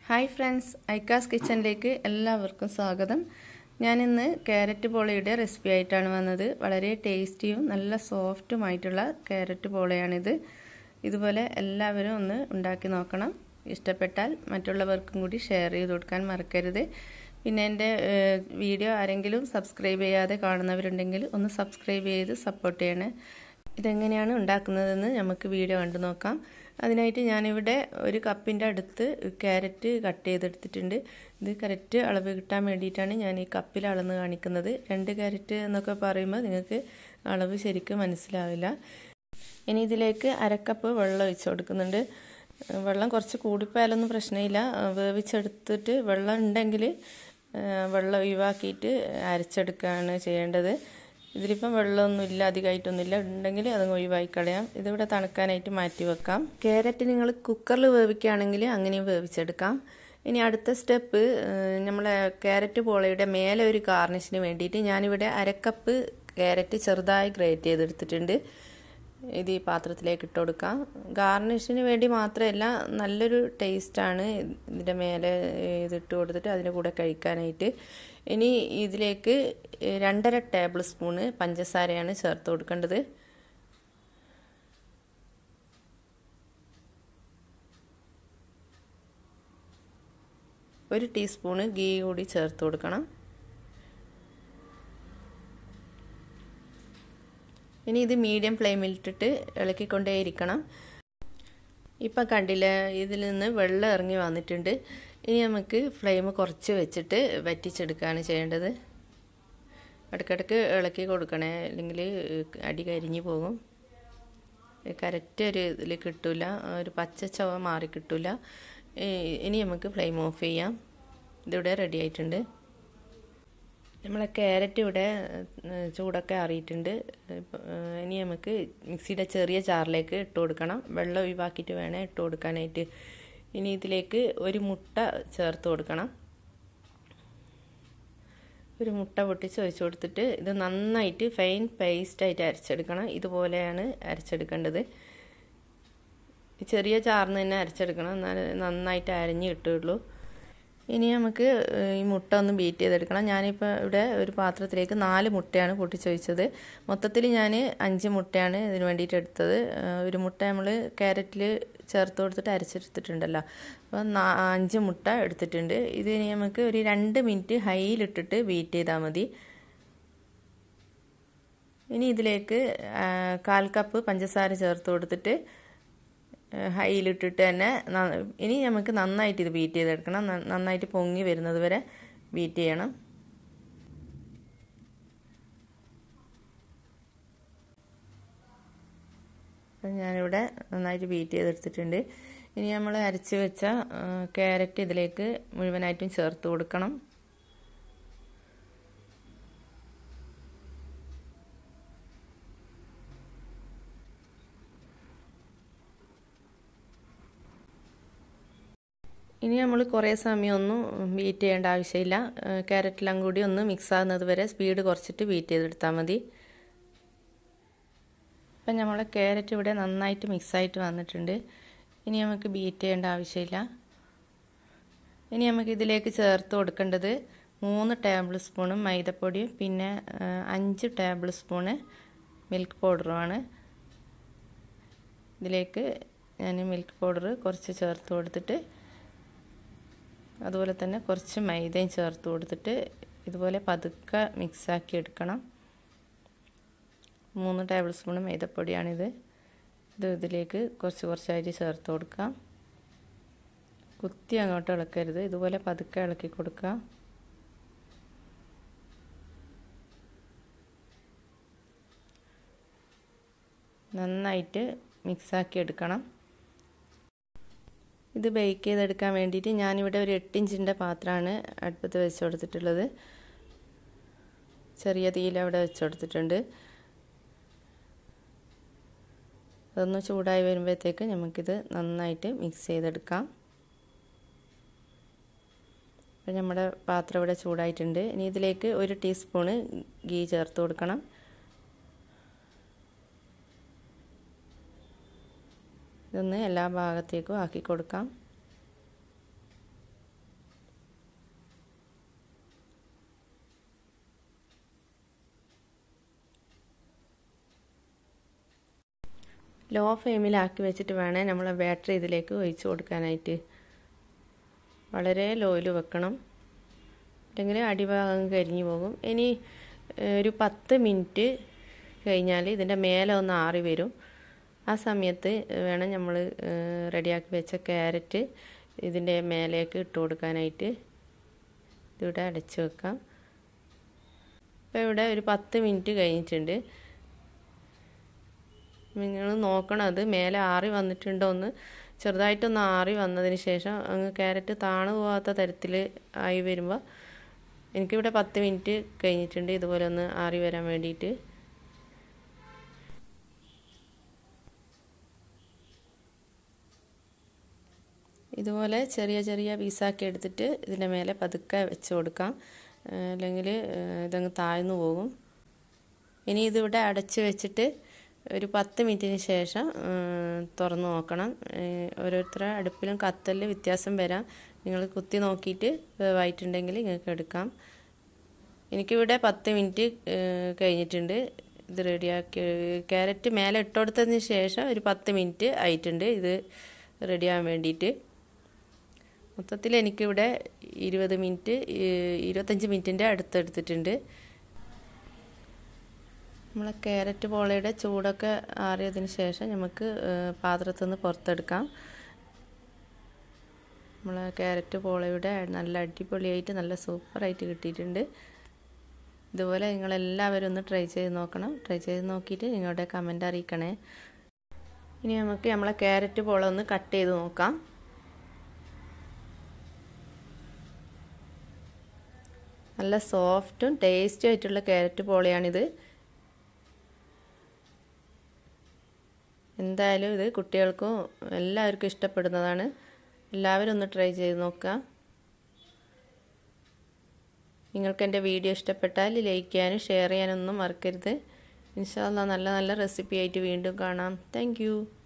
hi friends ഐക്കാസ് കിച്ചണിലേക്ക് എല്ലാവർക്കും സ്വാഗതം ഞാനിന്ന് ക്യാരറ്റ് പോളയുടെ റെസിപ്പി ആയിട്ടാണ് വന്നത് വളരെ ടേസ്റ്റിയും നല്ല സോഫ്റ്റുമായിട്ടുള്ള ക്യാരറ്റ് പോളയാണിത് ഇതുപോലെ എല്ലാവരും ഒന്ന് ഉണ്ടാക്കി നോക്കണം ഇഷ്ടപ്പെട്ടാൽ മറ്റുള്ളവർക്കും കൂടി ഷെയർ ചെയ്ത് കൊടുക്കാൻ മറക്കരുത് പിന്നെ എൻ്റെ വീഡിയോ ആരെങ്കിലും സബ്സ്ക്രൈബ് ചെയ്യാതെ കാണുന്നവരുണ്ടെങ്കിൽ ഒന്ന് സബ്സ്ക്രൈബ് ചെയ്ത് സപ്പോർട്ട് ചെയ്യണേ ഇതെങ്ങനെയാണ് ഉണ്ടാക്കുന്നതെന്ന് നമുക്ക് വീഡിയോ കണ്ടു നോക്കാം അതിനായിട്ട് ഞാനിവിടെ ഒരു കപ്പിൻ്റെ അടുത്ത് ക്യാരറ്റ് കട്ട് ചെയ്തെടുത്തിട്ടുണ്ട് ഇത് കറക്റ്റ് അളവ് കിട്ടാൻ വേണ്ടിയിട്ടാണ് ഞാൻ ഈ കപ്പിൽ അളന്ന് കാണിക്കുന്നത് രണ്ട് ക്യാരറ്റ് എന്നൊക്കെ പറയുമ്പോൾ നിങ്ങൾക്ക് അളവ് ശരിക്കും മനസ്സിലാവില്ല ഇനി ഇതിലേക്ക് അരക്കപ്പ് വെള്ളം ഒഴിച്ച് കൊടുക്കുന്നുണ്ട് വെള്ളം കുറച്ച് കൂടിപ്പോയാലൊന്നും പ്രശ്നമില്ല വേവിച്ചെടുത്തിട്ട് വെള്ളം ഉണ്ടെങ്കിൽ വെള്ളം ഒഴിവാക്കിയിട്ട് അരച്ചെടുക്കുകയാണ് ചെയ്യേണ്ടത് ഇതിലിപ്പം വെള്ളമൊന്നുമില്ല അധികമായിട്ടൊന്നുമില്ല ഉണ്ടെങ്കിൽ അത് ഒഴിവാക്കി കളയാം ഇതിവിടെ തണുക്കാനായിട്ട് മാറ്റി വെക്കാം ക്യാരറ്റ് നിങ്ങൾ കുക്കറിൽ വേവിക്കുകയാണെങ്കിൽ അങ്ങനെയും വേവിച്ചെടുക്കാം ഇനി അടുത്ത സ്റ്റെപ്പ് നമ്മളെ ക്യാരറ്റ് പോളയുടെ മേലെ ഒരു ഗാർണിഷിന് വേണ്ടിയിട്ട് ഞാനിവിടെ അരക്കപ്പ് ക്യാരറ്റ് ചെറുതായി ഗ്രേറ്റ് ചെയ്തെടുത്തിട്ടുണ്ട് ഇത് ഈ പാത്രത്തിലേക്ക് ഇട്ട് കൊടുക്കാം ഗാർണിഷിന് വേണ്ടി മാത്രമല്ല നല്ലൊരു ടേസ്റ്റാണ് ഇതിൻ്റെ മേലെ ഇതിട്ട് കൊടുത്തിട്ട് അതിൻ്റെ കൂടെ കഴിക്കാനായിട്ട് ഇനി ഇതിലേക്ക് രണ്ടര ടേബിൾ സ്പൂണ് പഞ്ചസാരയാണ് ചേർത്ത് കൊടുക്കേണ്ടത് ഒരു ടീസ്പൂണ് ഗീ കൂടി ചേർത്ത് കൊടുക്കണം ഇനി ഇത് മീഡിയം ഫ്ലെയിമിലിട്ടിട്ട് ഇളക്കിക്കൊണ്ടേയിരിക്കണം ഇപ്പം കണ്ടില്ല ഇതിൽ നിന്ന് വെള്ളം ഇറങ്ങി വന്നിട്ടുണ്ട് ഇനി നമുക്ക് ഫ്ലെയിം കുറച്ച് വെച്ചിട്ട് വറ്റിച്ചെടുക്കുകയാണ് ചെയ്യേണ്ടത് ഇടയ്ക്കിടയ്ക്ക് ഇളക്കി കൊടുക്കണേ അല്ലെങ്കിൽ അടി കരിഞ്ഞു പോകും കറക്റ്റ് ഒരു ഇതിൽ കിട്ടില്ല ഒരു പച്ച ചവ മാറി കിട്ടില്ല ഇനി നമുക്ക് ഫ്ലെയിം ഓഫ് ചെയ്യാം ഇതിവിടെ റെഡി ആയിട്ടുണ്ട് നമ്മളെ ക്യാരറ്റ് ഇവിടെ ചൂടൊക്കെ അറിയിട്ടുണ്ട് ഇനി നമുക്ക് മിക്സിയുടെ ചെറിയ ചാറിലേക്ക് ഇട്ട് കൊടുക്കണം വെള്ളം ഒഴിവാക്കിയിട്ട് വേണേൽ ഇട്ട് കൊടുക്കാനായിട്ട് ഇനി ഇതിലേക്ക് ഒരു മുട്ട ചേർത്ത് കൊടുക്കണം ഒരു മുട്ട പൊട്ടിച്ച് ഒഴിച്ചു കൊടുത്തിട്ട് ഇത് നന്നായിട്ട് ഫൈൻ പേസ്റ്റായിട്ട് അരച്ചെടുക്കണം ഇതുപോലെയാണ് അരച്ചെടുക്കേണ്ടത് ചെറിയ ചാർന്ന് തന്നെ അരച്ചെടുക്കണം എന്നാൽ നന്നായിട്ട് അരഞ്ഞ് കിട്ടുകയുള്ളൂ ഇനി നമുക്ക് ഈ മുട്ട ഒന്ന് ബീറ്റ് ചെയ്തെടുക്കണം ഞാനിപ്പോൾ ഇവിടെ ഒരു പാത്രത്തിലേക്ക് നാല് മുട്ടയാണ് പൊട്ടിച്ചൊഴിച്ചത് മൊത്തത്തിൽ ഞാൻ അഞ്ച് മുട്ടയാണ് ഇതിന് വേണ്ടിയിട്ട് എടുത്തത് ഒരു മുട്ട നമ്മൾ ക്യാരറ്റിൽ ചേർത്ത് കൊടുത്തിട്ട് അരച്ചെടുത്തിട്ടുണ്ടല്ലോ അപ്പോൾ അഞ്ച് മുട്ട എടുത്തിട്ടുണ്ട് ഇത് ഇനി നമുക്ക് ഒരു രണ്ട് മിനിറ്റ് ഹൈയിലിട്ടിട്ട് ബീറ്റ് ചെയ്താൽ മതി ഇനി ഇതിലേക്ക് കാൽ കപ്പ് പഞ്ചസാര ചേർത്ത് കൊടുത്തിട്ട് ഹൈയിലിട്ടിട്ട് തന്നെ ഇനി നമുക്ക് നന്നായിട്ട് ഇത് ബീറ്റ് ചെയ്തെടുക്കണം നന്നായിട്ട് പൊങ്ങി വരുന്നത് വരെ ബീറ്റ് ചെയ്യണം ഞാനിവിടെ നന്നായിട്ട് ബീറ്റ് ചെയ്തെടുത്തിട്ടുണ്ട് ഇനി നമ്മൾ അരച്ച് വെച്ച ക്യാരറ്റ് ഇതിലേക്ക് മുഴുവനായിട്ടും ചേർത്ത് കൊടുക്കണം ഇനി നമ്മൾ കുറേ സമയമൊന്നും ബീറ്റ് ചെയ്യേണ്ട ആവശ്യമില്ല ക്യാരറ്റെല്ലാം കൂടി ഒന്ന് മിക്സ് ആകുന്നത് വരെ സ്പീഡ് കുറച്ചിട്ട് ബീറ്റ് ചെയ്തെടുത്താൽ മതി ഇപ്പം നമ്മളെ ക്യാരറ്റ് ഇവിടെ നന്നായിട്ട് മിക്സായിട്ട് വന്നിട്ടുണ്ട് ഇനി നമുക്ക് ബീറ്റ് ചെയ്യേണ്ട ആവശ്യമില്ല ഇനി നമുക്ക് ഇതിലേക്ക് ചേർത്ത് കൊടുക്കേണ്ടത് മൂന്ന് ടേബിൾ സ്പൂണും മൈദപ്പൊടിയും പിന്നെ അഞ്ച് ടേബിൾ സ്പൂണ് മിൽക്ക് പൗഡറുമാണ് ഇതിലേക്ക് ഞാൻ മിൽക്ക് പൗഡർ കുറച്ച് ചേർത്ത് കൊടുത്തിട്ട് അതുപോലെ തന്നെ കുറച്ച് മൈദയും ചേർത്ത് കൊടുത്തിട്ട് ഇതുപോലെ പതുക്കെ മിക്സാക്കി എടുക്കണം മൂന്ന് ടേബിൾ സ്പൂൺ മൈദപ്പൊടിയാണിത് ഇത് ഇതിലേക്ക് കുറച്ച് കുറച്ചായിട്ട് ചേർത്ത് കൊടുക്കാം കുത്തി അങ്ങോട്ട് ഇളക്കരുത് ഇതുപോലെ പതുക്കെ ഇളക്കി കൊടുക്കുക നന്നായിട്ട് മിക്സാക്കി എടുക്കണം ഇത് ബേക്ക് ചെയ്തെടുക്കാൻ വേണ്ടിയിട്ട് ഞാനിവിടെ ഒരു എട്ട് ഇഞ്ചിൻ്റെ പാത്രമാണ് അടുപ്പത്ത് വെച്ച് കൊടുത്തിട്ടുള്ളത് ചെറിയ തീയിൽ അവിടെ വെച്ച് കൊടുത്തിട്ടുണ്ട് അതൊന്ന് ചൂടായി വരുമ്പോഴത്തേക്ക് നമുക്കിത് നന്നായിട്ട് മിക്സ് ചെയ്തെടുക്കാം അപ്പോൾ നമ്മുടെ പാത്രം ഇവിടെ ചൂടായിട്ടുണ്ട് ഇനി ഇതിലേക്ക് ഒരു ടീസ്പൂണ് ഗീ ചേർത്ത് കൊടുക്കണം ഇതൊന്ന് എല്ലാ ഭാഗത്തേക്കും ആക്കി കൊടുക്കാം ലോ ഫ്ലെയിമിലാക്കി വെച്ചിട്ട് വേണേൽ നമ്മൾ ബാറ്ററി ഇതിലേക്ക് ഒഴിച്ച് കൊടുക്കാനായിട്ട് വളരെ ലോയിൽ വെക്കണം അല്ലെങ്കിൽ അടിഭാഗം കരിഞ്ഞു പോകും ഇനി ഒരു പത്ത് മിനിറ്റ് കഴിഞ്ഞാൽ ഇതിൻ്റെ മേലെ ഒന്ന് ആറി വരും ആ സമയത്ത് വേണം നമ്മൾ റെഡിയാക്കി വെച്ച ക്യാരറ്റ് ഇതിൻ്റെ മേലേക്ക് ഇട്ട് കൊടുക്കാനായിട്ട് ഇതിവിടെ അടച്ച് വെക്കാം ഇപ്പോൾ ഇവിടെ ഒരു പത്ത് മിനിറ്റ് കഴിഞ്ഞിട്ടുണ്ട് നിങ്ങൾ നോക്കണം അത് മേലെ ആറി വന്നിട്ടുണ്ടോ എന്ന് ചെറുതായിട്ടൊന്ന് ആറി വന്നതിന് ശേഷം അങ്ങ് ക്യാരറ്റ് താണു പോകാത്ത തരത്തിൽ ആയി വരുമ്പോൾ എനിക്കിവിടെ പത്ത് മിനിറ്റ് കഴിഞ്ഞിട്ടുണ്ട് ഇതുപോലെ ഒന്ന് ആറി വരാൻ വേണ്ടിയിട്ട് ഇതുപോലെ ചെറിയ ചെറിയ പീസാക്കി എടുത്തിട്ട് ഇതിൻ്റെ മേലെ പതുക്കെ വെച്ച് കൊടുക്കാം അല്ലെങ്കിൽ ഇതങ്ങ് താഴ്ന്നു പോകും ഇനി ഇതിവിടെ അടച്ച് വെച്ചിട്ട് ഒരു പത്ത് മിനിറ്റിന് ശേഷം തുറന്ന് നോക്കണം ഓരോരുത്തരുടെ അടുപ്പിലും കത്തലിൽ വ്യത്യാസം വരാം നിങ്ങൾ കുത്തി നോക്കിയിട്ട് വേവായിട്ടുണ്ടെങ്കിൽ നിങ്ങൾക്ക് എടുക്കാം എനിക്കിവിടെ പത്ത് മിനിറ്റ് കഴിഞ്ഞിട്ടുണ്ട് ഇത് റെഡിയാക്കി ക്യാരറ്റ് മേലെ ഇട്ട് കൊടുത്തതിന് ശേഷം ഒരു പത്ത് മിനിറ്റ് ആയിട്ടുണ്ട് ഇത് റെഡിയാകാൻ വേണ്ടിയിട്ട് മൊത്തത്തിൽ എനിക്കിവിടെ ഇരുപത് മിനിറ്റ് ഇരുപത്തഞ്ച് മിനിറ്റിൻ്റെ അടുത്തെടുത്തിട്ടുണ്ട് നമ്മളെ ക്യാരറ്റ് പോളയുടെ ചൂടൊക്കെ ആറിയതിന് ശേഷം നമുക്ക് പാത്രത്തിൽ നിന്ന് പുറത്തെടുക്കാം നമ്മളെ ക്യാരറ്റ് പോളയുടെ നല്ല അടിപൊളിയായിട്ട് നല്ല സൂപ്പറായിട്ട് കിട്ടിയിട്ടുണ്ട് ഇതുപോലെ നിങ്ങളെല്ലാവരും ഒന്ന് ട്രൈ ചെയ്ത് നോക്കണം ട്രൈ ചെയ്ത് നോക്കിയിട്ട് നിങ്ങളുടെ കമൻ്റ് അറിയിക്കണേ ഇനി നമുക്ക് നമ്മളെ ക്യാരറ്റ് പോള ഒന്ന് കട്ട് ചെയ്ത് നോക്കാം നല്ല സോഫ്റ്റും ടേസ്റ്റും ആയിട്ടുള്ള ക്യാരറ്റ് പോളയാണിത് എന്തായാലും ഇത് കുട്ടികൾക്കും എല്ലാവർക്കും ഇഷ്ടപ്പെടുന്നതാണ് എല്ലാവരും ഒന്ന് ട്രൈ ചെയ്ത് നോക്കുക നിങ്ങൾക്ക് എൻ്റെ വീഡിയോ ഇഷ്ടപ്പെട്ടാൽ ലൈക്ക് ചെയ്യാനും ഷെയർ ചെയ്യാനൊന്നും മറക്കരുത് ഇൻഷാല്ല നല്ല നല്ല റെസിപ്പി ആയിട്ട് വീണ്ടും കാണാം താങ്ക്